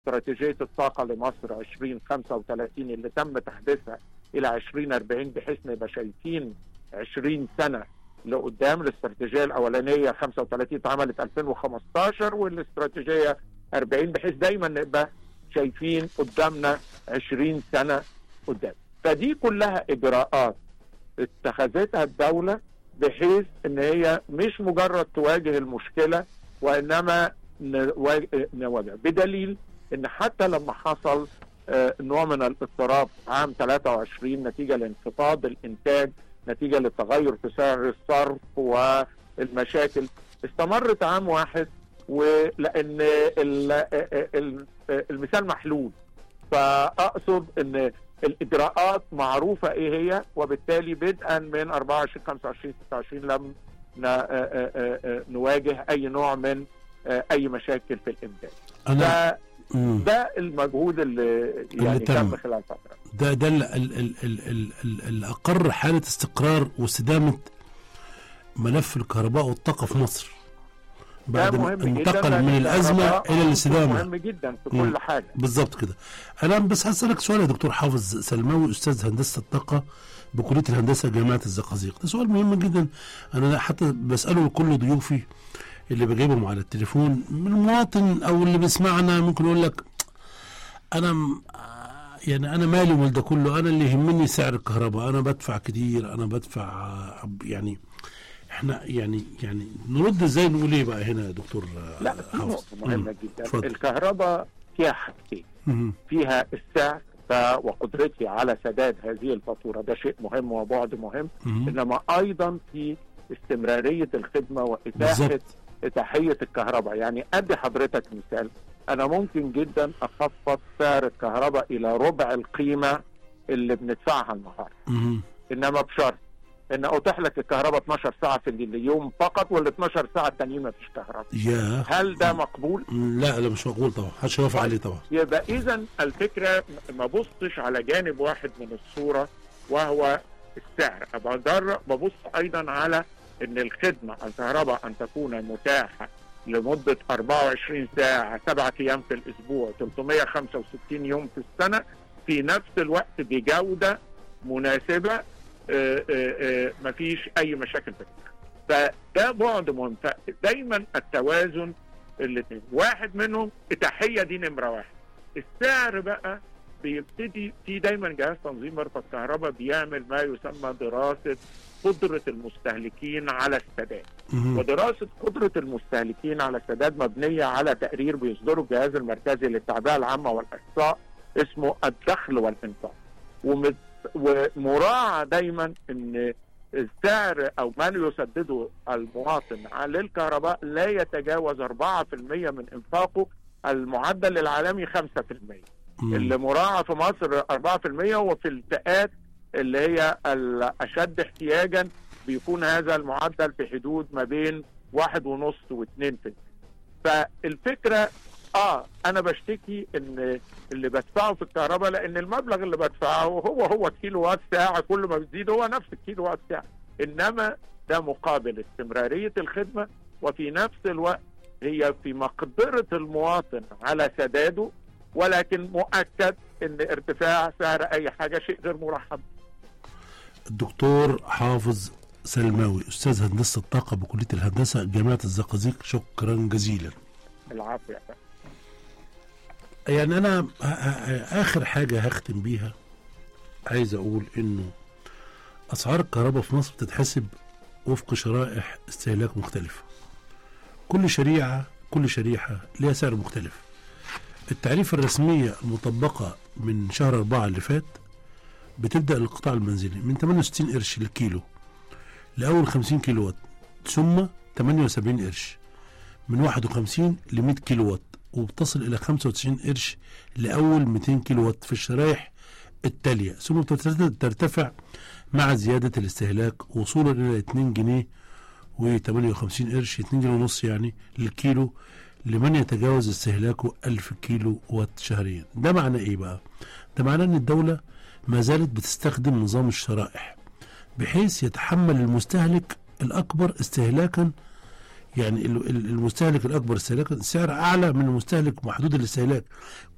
استراتيجيه الطاقه لمصر 2035 اللي تم تحديثها الى 2040 بحيث نبقى شايفين 20 سنه لقدام الاستراتيجيه الاولانيه 35 اتعملت 2015 والاستراتيجيه 40 بحيث دايما نبقى شايفين قدامنا 20 سنه قدام فدي كلها اجراءات اتخذتها الدوله بحيث ان هي مش مجرد تواجه المشكله وانما نواجه بدليل ان حتى لما حصل نوع من الاضطراب عام 23 نتيجه لانخفاض الانتاج نتيجه للتغير في سعر الصرف والمشاكل استمرت عام واحد ولان المثال محلول فاقصد ان الاجراءات معروفه ايه هي وبالتالي بدءا من 24 25 26 لم نواجه اي نوع من اي مشاكل في الامداد أنا ده المجهود اللي يعني اللي تم. تم خلال فتره ده ده ال- ال- ال- ال- ال- ال- اللي اقر حاله استقرار واستدامه ملف الكهرباء والطاقه في مصر ده بعد ما مهم جدا انتقل لأن من الازمه الكهرباء الى الاستدامه مهم جدا في مم. كل حاجه بالظبط كده انا بس هسالك سؤال يا دكتور حافظ سلماوي استاذ هندسه الطاقه بكليه الهندسه جامعه الزقازيق ده سؤال مهم جدا انا حتى بساله لكل ضيوفي اللي بجيبهم على التليفون من مواطن او اللي بيسمعنا ممكن يقول لك انا م- يعني انا مالي ومال ده كله انا اللي يهمني سعر الكهرباء انا بدفع كتير انا بدفع آه، يعني احنا يعني يعني نرد ازاي نقول ايه بقى هنا يا دكتور آه، لا في حافظ؟ نقطه مهمه مم. جدا اتفضل. الكهرباء فيها حاجتين مم. فيها السعر ف- وقدرتي على سداد هذه الفاتوره ده شيء مهم وبعد مهم مم. انما ايضا في استمراريه الخدمه واتاحه بالظبط اتاحيه الكهرباء يعني ادي حضرتك مثال انا ممكن جدا اخفض سعر الكهرباء الى ربع القيمه اللي بندفعها النهارده مم. انما بشرط ان اتيح لك الكهرباء 12 ساعه في اليوم فقط وال 12 ساعه التانيين ما فيش كهرباء يا هل ده مقبول؟ لا لا مش مقبول طبعا محدش هيوافق عليه طبعا يبقى اذا الفكره ما ببصش على جانب واحد من الصوره وهو السعر أبقى ببص ايضا على ان الخدمه الكهرباء ان تكون متاحه لمده 24 ساعه سبعة ايام في الاسبوع 365 يوم في السنه في نفس الوقت بجوده مناسبه آه، آه، آه، مفيش اي مشاكل فيها فده بعد مهم دايما التوازن الاثنين واحد منهم التحيه دي نمره واحد السعر بقى بيبتدي في دايما جهاز تنظيم مرفق الكهرباء بيعمل ما يسمى دراسه قدره المستهلكين على السداد مم. ودراسه قدره المستهلكين على السداد مبنيه على تقرير بيصدره الجهاز المركزي للتعبئه العامه والاحصاء اسمه الدخل والانفاق ومت- ومراعى دايما ان السعر او ما يسدده المواطن على الكهرباء لا يتجاوز 4% من انفاقه المعدل العالمي 5% مم. اللي مراعى في مصر 4% وفي الفئات اللي هي الاشد احتياجا بيكون هذا المعدل في حدود ما بين واحد ونص واثنين في فالفكرة اه انا بشتكي ان اللي بدفعه في الكهرباء لان المبلغ اللي بدفعه هو هو كيلو وات ساعة كل ما بتزيد هو نفس الكيلو وات ساعة انما ده مقابل استمرارية الخدمة وفي نفس الوقت هي في مقدرة المواطن على سداده ولكن مؤكد ان ارتفاع سعر اي حاجة شيء غير مرحب الدكتور حافظ سلماوي استاذ هندسه الطاقه بكليه الهندسه جامعه الزقازيق شكرا جزيلا العفو يا فندم. يعني انا ه- ه- اخر حاجه هختم بيها عايز اقول انه اسعار الكهرباء في مصر بتتحسب وفق شرائح استهلاك مختلفه كل شريعه كل شريحه لها سعر مختلف التعريفه الرسميه المطبقه من شهر أربعة اللي فات بتبدأ القطاع المنزلي من 68 قرش للكيلو لأول 50 كيلو وات ثم 78 قرش من 51 ل 100 كيلو وات وبتصل إلى 95 قرش لأول 200 كيلو وات في الشرايح التالية ثم بترتفع- ترتفع مع زيادة الاستهلاك وصولا إلى 2 جنيه و58 قرش 2 جنيه ونص يعني للكيلو لمن يتجاوز استهلاكه 1000 كيلو وات شهريا ده معناه ايه بقى ده معناه ان الدولة ما زالت بتستخدم نظام الشرائح بحيث يتحمل المستهلك الأكبر استهلاكا يعني ال- ال- المستهلك الأكبر استهلاكا سعر أعلى من المستهلك محدود الاستهلاك